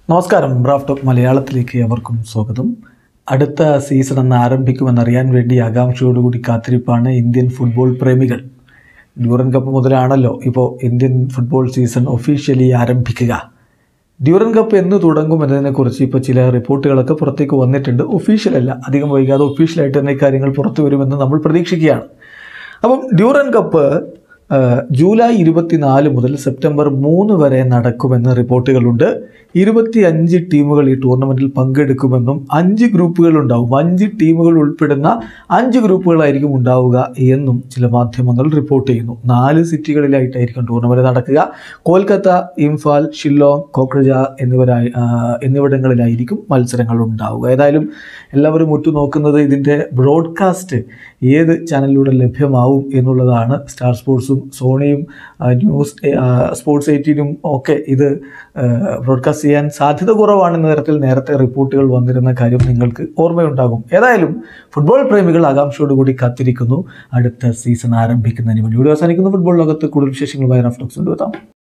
നമസ്കാരം Raf talk മലയാളത്തിലേക്ക് അവർക്കും സ്വാഗതം അടുത്ത സീസൺ എന്ന് ആരംഭിക്കുമെന്നറിയാൻ വേണ്ടി ആകാംക്ഷയോടുകൂടി കാത്തിരിപ്പാണ് ഇന്ത്യൻ ഫുട്ബോൾ പ്രേമികൾ ഡ്യൂറൻ കപ്പ് മുതലാണല്ലോ ഇപ്പോൾ ഇന്ത്യൻ ഫുട്ബോൾ സീസൺ ഒഫീഷ്യലി ആരംഭിക്കുക ഡ്യൂറൻ കപ്പ് എന്ന് തുടങ്ങും എന്നതിനെക്കുറിച്ച് ഇപ്പോൾ ചില റിപ്പോർട്ടുകളൊക്കെ പുറത്തേക്ക് വന്നിട്ടുണ്ട് ഒഫീഷ്യൽ അല്ല അധികം വൈകാതെ ഒഫീഷ്യലായിട്ട് തന്നെ ഈ കാര്യങ്ങൾ പുറത്തു വരുമെന്ന് നമ്മൾ പ്രതീക്ഷിക്കുകയാണ് അപ്പം ഡ്യൂറൻ കപ്പ് ആ, ജൂലൈ ഇരുപത്തിനാല് മുതൽ സെപ്റ്റംബർ മൂന്ന് വരെ നടക്കുമെന്ന് റിപ്പോർട്ടുകളുണ്ട് ഇരുപത്തി അഞ്ച് ടീമുകൾ ഈ ടൂർണമെൻറ്റിൽ പങ്കെടുക്കുമെന്നും അഞ്ച് ഗ്രൂപ്പുകൾ ഉണ്ടാവും അഞ്ച് ടീമുകൾ ഉൾപ്പെടുന്ന അഞ്ച് ഗ്രൂപ്പുകളായിരിക്കും ഉണ്ടാവുക എന്നും ചില മാധ്യമങ്ങൾ റിപ്പോർട്ട് ചെയ്യുന്നു നാല് സിറ്റികളിലായിട്ടായിരിക്കും ടൂർണമെൻറ്റ് നടക്കുക കൊൽക്കത്ത ഇംഫാൽ ഷില്ലോങ് കോക്രജ എന്നിവരായി ആ, എന്നിവിടങ്ങളിലായിരിക്കും മത്സരങ്ങൾ ഉണ്ടാവുക ഏതായാലും എല്ലാവരും ഉറ്റുനോക്കുന്നത് ഇതിൻ്റെ ബ്രോഡ്കാസ്റ്റ് ഏത് ചാനലിലൂടെ ലഭ്യമാവും എന്നുള്ളതാണ് സ്റ്റാർ സ്പോർട്സും സോണിയും ആ, ന്യൂസ് എ- ആ, സ്പോർട്സ് എയ്റ്റീനും ഒക്കെ ഇത് ബ്രോഡ്കാസ്റ്റ് ചെയ്യാൻ സാധ്യത കുറവാണെന്ന തരത്തിൽ നേരത്തെ റിപ്പോർട്ടുകൾ വന്നിരുന്ന കാര്യം നിങ്ങൾക്ക് ഓർമ്മയുണ്ടാകും ഏതായാലും ഫുട്ബോൾ പ്രേമികൾ ആകാംക്ഷയോടുകൂടി കാത്തിരിക്കുന്നു അടുത്ത സീസൺ ആരംഭിക്കുന്നതിന് വേണ്ടി ഇവിടെ അവസാനിക്കുന്ന ഫുട്ബോൾ ലോകത്ത് കൂടുതൽ വിശേഷങ്ങളുമായി റഫ്ലക്സ് കൊണ്ടുവെത്താം